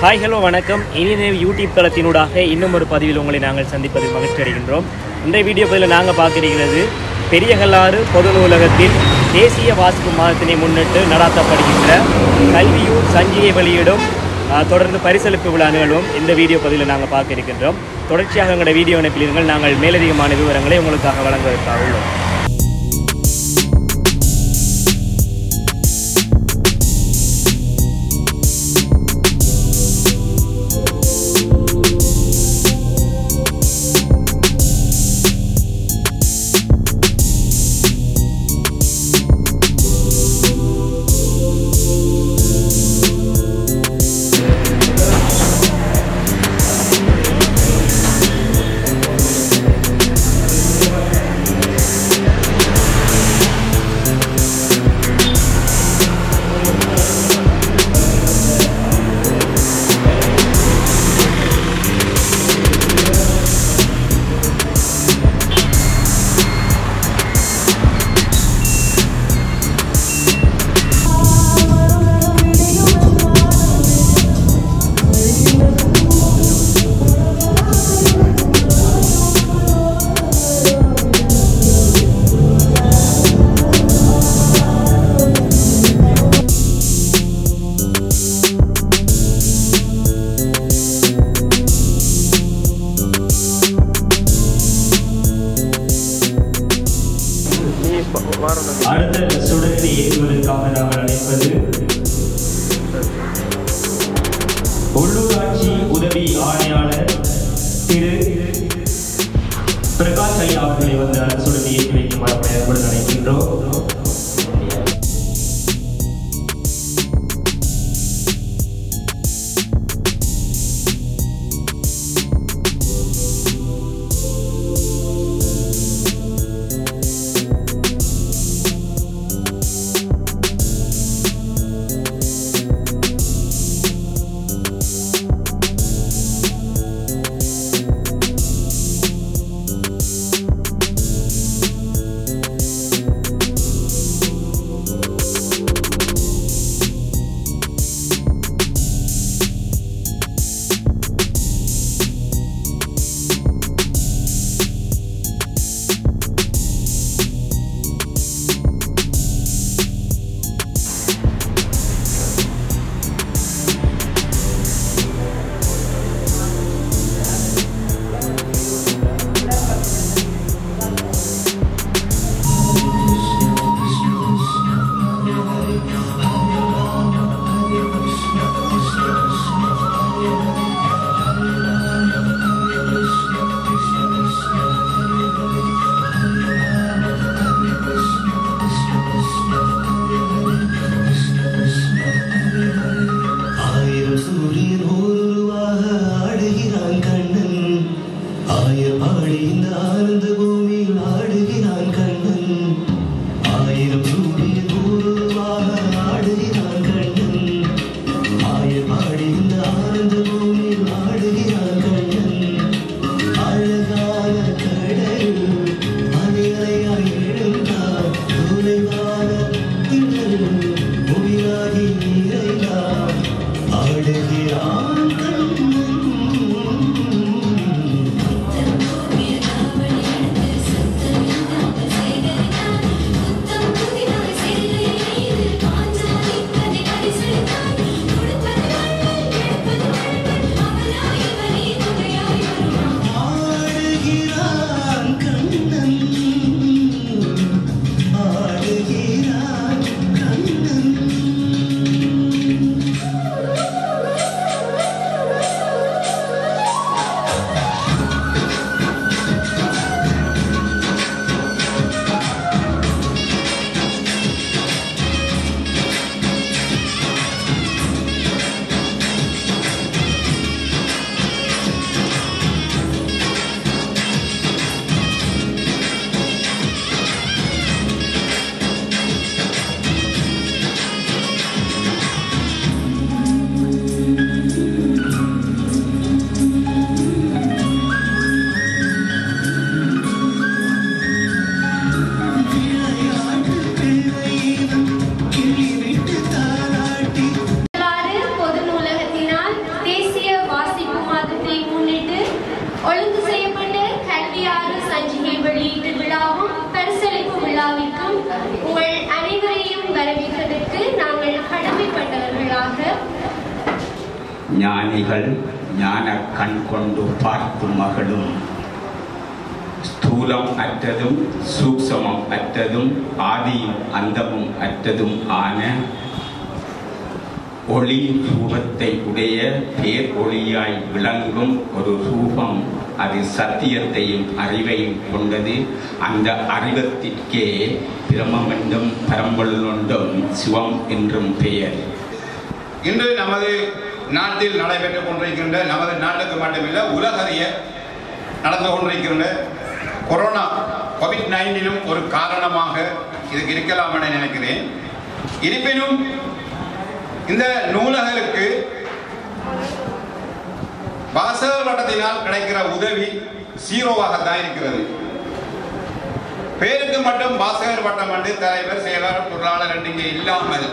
hi hello வணக்கம் இனிய YouTube தளத்தினூடாக இன்னும் ஒரு பதிவில் உங்களை நாங்கள் சந்திப்பதில் மகிழ்ச்சி அடைகின்றோம் இன்றைய வீடியோ பதிவில் நாங்கள் பார்க்கிறது பெரிய கல்லாறு பொது நூலகத்தில் தேசிய வாசிப்பு மாதத்தினை முன்னிட்டு நடாத்தப்படுகின்ற கல்வியூர் சஞ்சிகை வெளியிடும் ஆஹ், தொடர்ந்து பரிசளிப்பு விழா நிகழ்வும் இந்த வீடியோ பதிவில் நாங்கள் பார்க்க இருக்கின்றோம் தொடர்ச்சியாக எங்களுடைய வீடியோ இணைப்பில் நாங்கள் மேலதிகமான விவரங்களை உங்களுக்காக வழங்குவதற்காக உள்ளோம் அடுத்த சுடத்தை ஏற்றுவதற்காக நாங்கள் அழைப்பது உள்ளூராட்சி உதவி ஆணையாளர் திரு பிரகாஷ் ஐயா அவர்களை வந்து அரசுடன் ஏற்றி வைக்குமாறு பயன்படுத்த நினைக்கின்றோம் ஆயிரம் சூரியன் ஓருருவாக ஆடுகிறான் கண்ணன் ஆயிரம் பாடி இந்த ஆனந்த பூமியில் ஆடுகிறான் கண்ணன் ஆயிரம் சூரியன் ஓருருவாக ஆடுகிறான் கண்ணன் ஆயிரம் பாடி இந்த ஆனந்த பூமியில் ஆடுகிறான் கண்ணன் அழகான கடல் அலையாய் எழுந்தார் தொலைவான திணறு முகிலாகி நிறைந்தார் ஆடுகிறான் ஞானிகள் ஞான கண் கொண்டு பார்த்து மகளும் ஸ்தூலம் அற்றதும் சூக்சமம் அற்றதும் ஆதியும் அந்தமும் அற்றதும் ஆன ஒளி ரூபத்தை உடைய பேர் ஒளியாய் விளங்கும் ஒரு ரூபம் அது சத்தியத்தையும் அறிவையும் கொண்டது அந்த அறிவத்திற்கே பிரமம் என்றும் பரம்பொருளுண்டும் சிவம் என்றும் பெயர் இன்று நமது நாட்டில் நடைபெற்றுக் கொண்டிருக்கின்ற நமது நாட்டுக்கு மட்டுமில்ல உலகறிய நடந்து கொண்டிருக்கின்ற கொரோனா கோவிட் நைன்டீனும் ஒரு காரணமாக இதுக்கு இருக்கலாம் என நினைக்கிறேன் இருப்பினும் இந்த நூலகருக்கு வாசகர் வட்டத்தினால் கிடைக்கிற உதவி சீரோவாகத்தான் இருக்கிறது பேருக்கு மட்டும் வாசகர் வட்டம் என்று தலைவர் செயலாளர் பொருளாளர் என்று இங்கே இல்லாமல்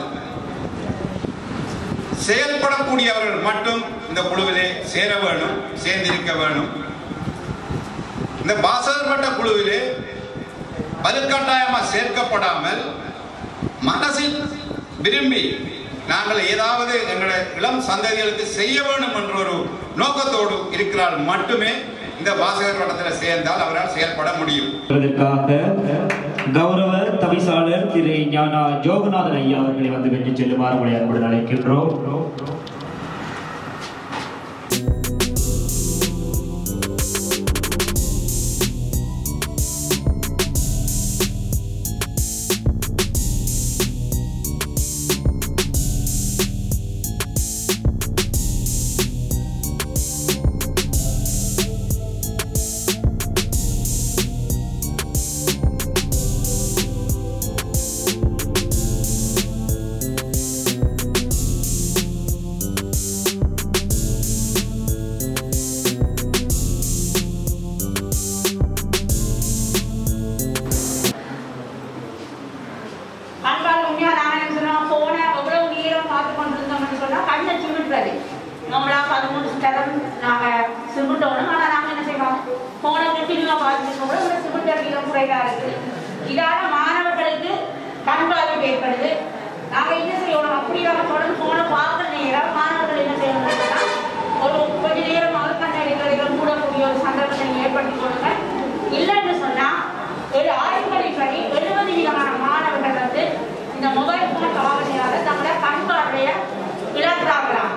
செயல்படக்கூடியவர்கள் மட்டும் இந்த குழுவிலே சேர வேணும் சேர்ந்திருக்க வேணும் இந்த வாசகர் வட்ட குழுவிலே வலுக்கட்டாயமாக சேர்க்கப்படாமல் மனசில் விரும்பி நாங்கள் ஏதாவது எங்களுடைய இளம் சந்ததிகளுக்கு செய்ய வேண்டும் என்ற ஒரு நோக்கத்தோடு இருக்கிறால் மட்டுமே இந்த வாசகர் வட்டத்தில் சேர்ந்தால் அவரால் செயல்பட முடியும் இதற்காக கௌரவ தவிசாளர் திரு ஞானா ஜோகநாதன் ஐயா அவர்களை வந்து வெற்றி செல்லுமாறு உங்களை அன்புடன் அழைக்கின்றோம் அன்பால் உண்மையா நாங்க என்ன சொன்னோம் போன எவ்வளவு நேரம் பார்த்து கொண்டிருந்தோம்னு சொன்னா கண்ணை சிமிட்டுறது நம்மளா பதிமூணு தரம் நாங்க சிமிட்டோம் ஆனா நாங்க என்ன செய்வோம் போன கண்டினியூவா பார்த்துட்டு கூட ஒரு சிமிட்டர் வீதம் குறைவா இருக்கு இதால மாணவர்களுக்கு கண் பாதிப்பு ஏற்படுது நாங்க என்ன செய்யணும் அப்படியாக தொடர்ந்து போன பார்க்குற நேரம் மாணவர்கள் என்ன செய்யணும்னா ஒரு கொஞ்ச நேரமாக கண்ணை எடுக்கிறதுல கூடக்கூடிய ஒரு சந்தர்ப்பத்தை நீங்க ஏற்படுத்தி கொடுங்க இல்லைன்னு சொன்னா ஒரு ஆய்வுகளின்படி எழுபது விதமான மாணவர்கள் வந்து இந்த மொபைல் போன் பாவனையால தங்களோட கண் பார்வையை இழக்கிறாங்களாம்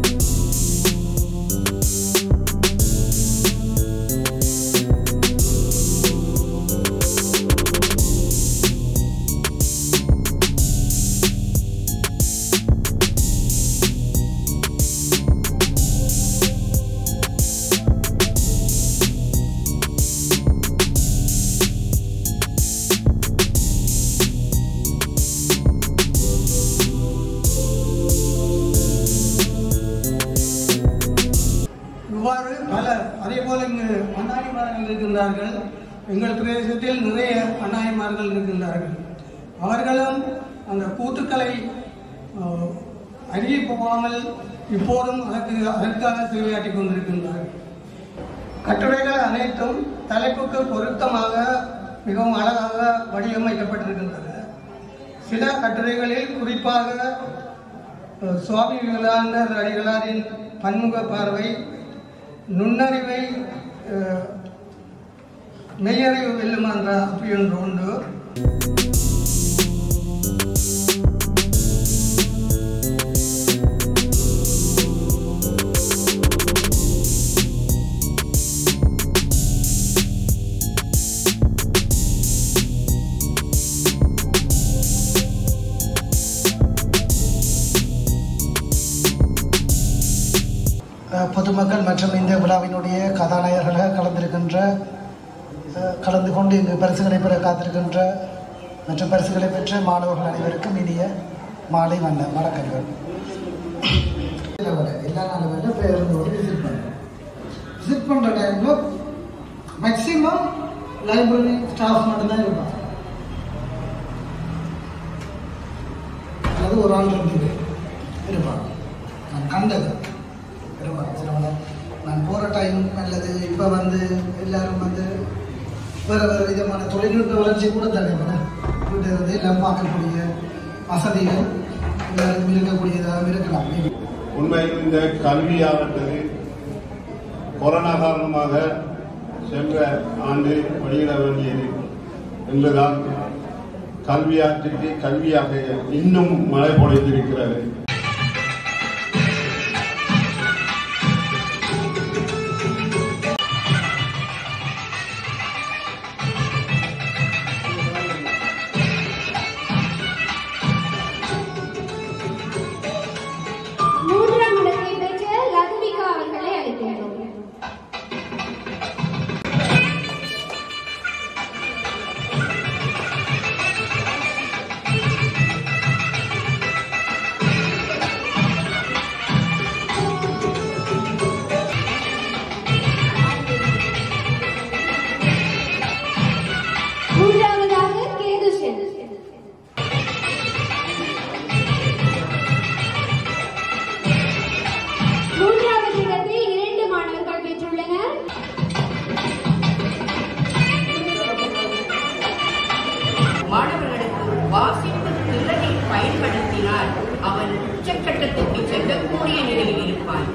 இவ்வாறு பல அதே போல இங்கு அண்ணாயிமார்கள் இருக்கின்றார்கள் எங்கள் பிரதேசத்தில் நிறைய அண்ணாயிமார்கள் இருக்கின்றார்கள் அவர்களும் அந்த கூத்துக்களை அஹ், அருகே போகாமல் இப்போதும் அதற்கு அதற்காக சேவையாற்றிக் கொண்டிருக்கின்றார்கள் கட்டுரைகள் அனைத்தும் தலைப்புக்கு பொருத்தமாக மிகவும் அழகாக வடிவமைக்கப்பட்டிருக்கின்றன சில கட்டுரைகளில் குறிப்பாக அஹ், சுவாமி விவேகானந்தர் அடிகளாரின் பன்முக பார்வை நுண்ணறிவை அஹ், மெய்யறிவு வெல்லும் என்ற அப்படி ஒன்று உண்டு அஹ் பொதுமக்கள் மற்றும் இந்த விழாவினுடைய கதாநாயகர்களாக கலந்திருக்கின்ற அஹ் கலந்து கொண்டு இங்கு பரிசுகளை பெற காத்திருக்கின்ற மற்றும் பரிசுகளை பெற்ற மாணவர்கள் அனைவருக்கும் இனிய மாலை வண்ண வணக்கங்கள் எல்லா நாளும் வந்து பேருந்தோடு விசிட் பண்ணுறோம் விசிட் பண்ணுற டைமில் மேக்ஸிமம் லைப்ரரி ஸ்டாஃப் மட்டும்தான் இருப்பாங்க அல்லது ஒரு ஆள் ரெண்டு பேர் இருப்பாங்க நான் கண்டது இருப்பாங்க சிலவங்க நான் போகிற டைம் அல்லது இப்போ வந்து எல்லாரும் வந்து வேறு வேறு விதமான தொழில்நுட்ப வளர்ச்சி கூட தருகிறேன் வீட்டை வந்து எல்லாம் பார்க்கக்கூடிய வசதிகள் எல்லாருக்கும் இருக்கக்கூடியதாக இருக்கலாம் உண்மையில் இந்த கல்வியாகட்டது கொரோனா காரணமாக சென்ற ஆண்டு வெளியிட வேண்டியது என்பதால் கல்வியாற்றுக்கு கல்வியாக இன்னும் மழை பொழிந்திருக்கிறது மூன்றாம் இடத்தை பெற்ற லகுவிகா அவர்களை அழைக்கின்றோம் மூன்றாவதாக கேதுஷன் மூன்றாவது இடத்தை இரண்டு மாணவர்கள் பெற்றுள்ளனர் மாணவர்களுக்கு வாசிப்பு திறனை பயன்படுத்தினால் அவன் உச்சக்கட்டத்திற்கு செல்லக்கூடிய நிலையில் இருப்பான்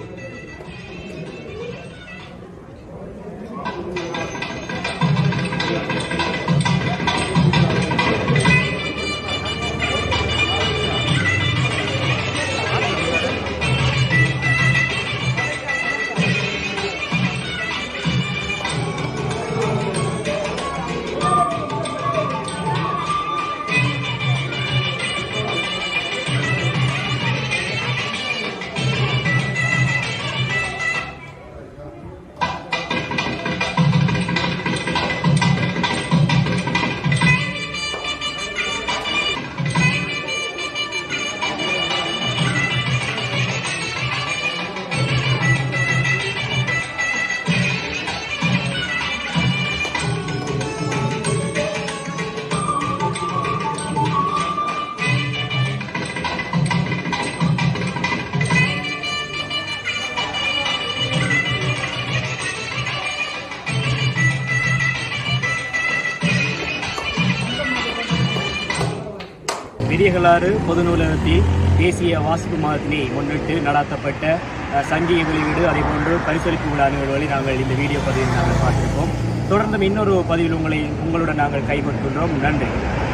பெரியகலாறு பொது நூலகத்தில் தேசிய வாசிப்பு மாதத்தினை முன்னிட்டு நடாத்தப்பட்ட அஹ், சங்கிய வெளியீடு அதேபோன்று பரிசளிப்பு விழா நிகழ்வுகளை நாங்கள் இந்த வீடியோ பதிவில் நாங்கள் பார்த்திருக்கோம் தொடர்ந்தும் இன்னொரு பதிவில் உங்களை உங்களுடன் நாங்கள் கைகொடுத்துள்ளோம் நன்றி